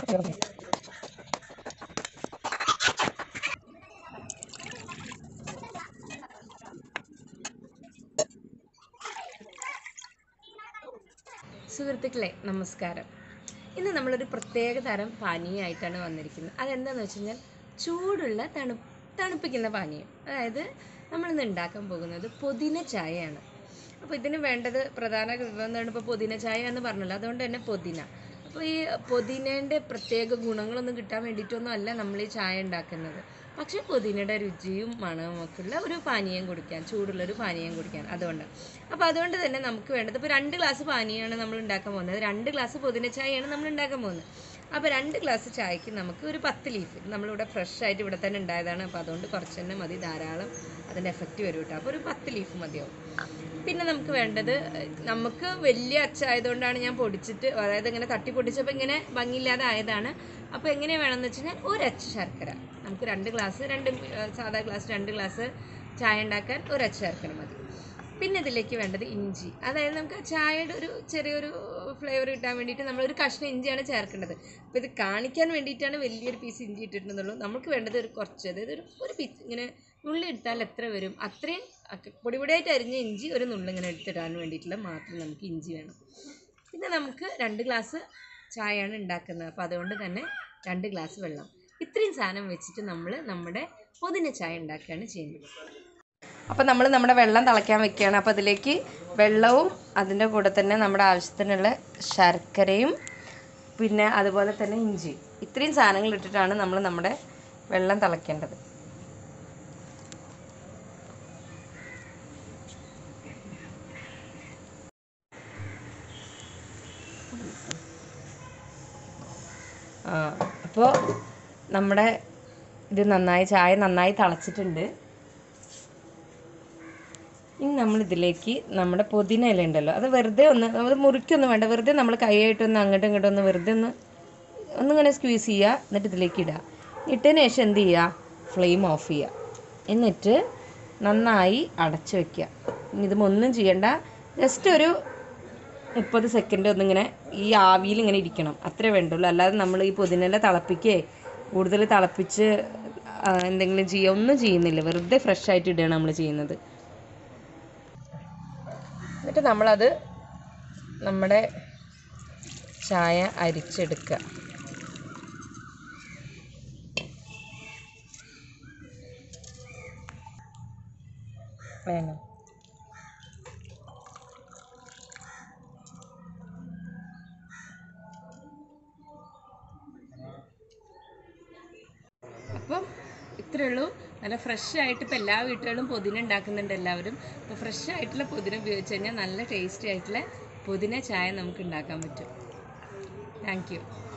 സുഹൃത്തുക്കളെ നമസ്കാരം ഇന്ന് നമ്മളൊരു പ്രത്യേക തരം പാനീയമായിട്ടാണ് വന്നിരിക്കുന്നത് അതെന്താണെന്ന് വെച്ച് കഴിഞ്ഞാൽ ചൂടുള്ള തണു തണുപ്പിക്കുന്ന പാനീയം അതായത് നമ്മളിന്ന് ഉണ്ടാക്കാൻ പോകുന്നത് പുതിന ചായയാണ് അപ്പോൾ ഇതിന് വേണ്ടത് പ്രധാന വിഭവം എന്താണ് ഇപ്പോൾ പുതിന ചായ എന്ന് പറഞ്ഞല്ലോ അതുകൊണ്ട് തന്നെ പുതിന അപ്പോൾ ഈ പുതിനേൻ്റെ പ്രത്യേക ഗുണങ്ങളൊന്നും കിട്ടാൻ വേണ്ടിയിട്ടൊന്നും അല്ല നമ്മൾ ഈ ചായ ഉണ്ടാക്കുന്നത് പക്ഷേ പുതിനയുടെ രുചിയും മണവും ഒക്കെ ഉള്ള ഒരു പാനീയം കുടിക്കാൻ ചൂടുള്ള ഒരു പാനീയം കുടിക്കാൻ അതുകൊണ്ട് അപ്പോൾ അതുകൊണ്ട് തന്നെ നമുക്ക് വേണ്ടത് ഇപ്പോൾ രണ്ട് ഗ്ലാസ് പാനീയമാണ് നമ്മൾ ഉണ്ടാക്കാൻ പോകുന്നത് രണ്ട് ഗ്ലാസ് പുതിന ചായയാണ് നമ്മൾ ഉണ്ടാക്കാൻ പോകുന്നത് അപ്പോൾ രണ്ട് ഗ്ലാസ് ചായക്ക് നമുക്ക് ഒരു പത്ത് ലീഫ് നമ്മളിവിടെ ഫ്രഷ് ആയിട്ട് ഇവിടെ തന്നെ ഉണ്ടായതാണ് അപ്പോൾ അതുകൊണ്ട് കുറച്ച് തന്നെ മതി ധാരാളം അതിൻ്റെ എഫക്റ്റ് വരും കേട്ടോ അപ്പോൾ ഒരു പത്ത് ലീഫ് മതിയാവും പിന്നെ നമുക്ക് വേണ്ടത് ഏഹ്, നമുക്ക് വലിയ അച്ചായതുകൊണ്ടാണ് ഞാൻ പൊടിച്ചിട്ട് അതായത് ഇങ്ങനെ തട്ടി പൊടിച്ചപ്പോൾ ഇങ്ങനെ ഭംഗിയില്ലാതെ ആയതാണ് അപ്പോൾ എങ്ങനെ വേണമെന്ന് വെച്ച് കഴിഞ്ഞാൽ ഒരു അച്ച് ശർക്കര നമുക്ക് രണ്ട് ഗ്ലാസ് രണ്ട് ഏഹ്, സാധാ ഗ്ലാസ് രണ്ട് ഗ്ലാസ് ചായ ഉണ്ടാക്കാൻ ഒരു അച്ച് ശർക്കര മതി പിന്നെ ഇതിലേക്ക് വേണ്ടത് ഇഞ്ചി അതായത് നമുക്ക് ആ ചായയുടെ ഒരു ചെറിയൊരു ഫ്ലേവർ കിട്ടാൻ വേണ്ടിയിട്ട് നമ്മളൊരു കഷ്ണം ഇഞ്ചിയാണ് ചേർക്കേണ്ടത് അപ്പോൾ ഇത് കാണിക്കാൻ വേണ്ടിയിട്ടാണ് വലിയൊരു പീസ് ഇഞ്ചി ഇട്ടിട്ടുണ്ടെന്നുള്ളൂ നമുക്ക് വേണ്ടത് ഒരു കുറച്ച് അതായത് ഒരു ഒരു പീസ് ഇങ്ങനെ നുള്ളി എടുത്താൽ എത്ര വരും അത്രയും അക്ക- പൊടി പൊടിയായിട്ട് അരിഞ്ഞ ഇഞ്ചി ഒരു നുള്ളിങ്ങനെ എടുത്തിടാൻ വേണ്ടിയിട്ടുള്ള മാത്രം നമുക്ക് ഇഞ്ചി വേണം പിന്നെ നമുക്ക് രണ്ട് ഗ്ലാസ് ചായയാണ് ഉണ്ടാക്കുന്നത് അപ്പോൾ അതുകൊണ്ട് തന്നെ രണ്ട് ഗ്ലാസ് വെള്ളം ഇത്രയും സാധനം വെച്ചിട്ട് നമ്മൾ നമ്മുടെ പുതിന ചായ ഉണ്ടാക്കുകയാണ് ചെയ്യുന്നത് അപ്പോൾ നമ്മൾ നമ്മുടെ വെള്ളം തിളയ്ക്കാൻ വെക്കുകയാണ് അപ്പോൾ അതിലേക്ക് വെള്ളവും അതിൻ്റെ കൂടെ തന്നെ നമ്മുടെ ആവശ്യത്തിനുള്ള ശർക്കരയും പിന്നെ അതുപോലെ തന്നെ ഇഞ്ചി ഇത്രയും സാധനങ്ങൾ ഇട്ടിട്ടാണ് നമ്മൾ നമ്മുടെ വെള്ളം തിളയ്ക്കേണ്ടത് ആ അപ്പോൾ നമ്മുടെ ഇത് നന്നായി ചായ നന്നായി തിളച്ചിട്ടുണ്ട് ഇനി നമ്മൾ ഇതിലേക്ക് നമ്മുടെ പുതിന ഇല ഉണ്ടല്ലോ അത് വെറുതെ ഒന്ന് അത് മുറിക്കൊന്നും വേണ്ട വെറുതെ നമ്മൾ കൈയായിട്ടൊന്ന് അങ്ങോട്ടും ഇങ്ങോട്ടും ഒന്ന് വെറുതെ ഒന്ന് ഒന്നിങ്ങനെ സ്ക്വീസ് ചെയ്യുക എന്നിട്ട് ഇതിലേക്ക് ഇടുക ഇട്ടതിന് ശേഷം എന്ത് ചെയ്യുക ഫ്ലെയിം ഓഫ് ചെയ്യുക എന്നിട്ട് നന്നായി അടച്ചു വെക്കുക ഇനി ഇത് ഒന്നും ചെയ്യണ്ട ജസ്റ്റ് ഒരു മുപ്പത് സെക്കൻഡ് ഒന്നിങ്ങനെ ഈ ആവിയിൽ ഇങ്ങനെ ഇരിക്കണം അത്രേ വേണ്ടുള്ളൂ അല്ലാതെ നമ്മൾ ഈ പുതിനയില തിളപ്പിക്കേ കൂടുതൽ തിളപ്പിച്ച് ആ, എന്തെങ്കിലും ചെയ്യുക ഒന്നും ചെയ്യുന്നില്ല വെറുതെ ഫ്രഷ് ആയിട്ട് ഇടുകയാണ് നമ്മൾ ചെയ്യുന്നത് എന്നിട്ട് നമ്മളത് നമ്മുടെ ചായ അരിച്ചെടുക്കുക വേണം അപ്പം ഇത്രയേ ഉള്ളൂ നല്ല ഫ്രഷ് ആയിട്ട് ഇപ്പോൾ എല്ലാ വീട്ടുകളിലും പുതിന ഉണ്ടാക്കുന്നുണ്ട് എല്ലാവരും അപ്പോൾ ഫ്രഷ് ആയിട്ടുള്ള പുതിന ഉപയോഗിച്ച് കഴിഞ്ഞാൽ നല്ല ടേസ്റ്റി ആയിട്ടുള്ള പുതിന ചായ നമുക്ക് ഉണ്ടാക്കാൻ പറ്റും താങ്ക് യു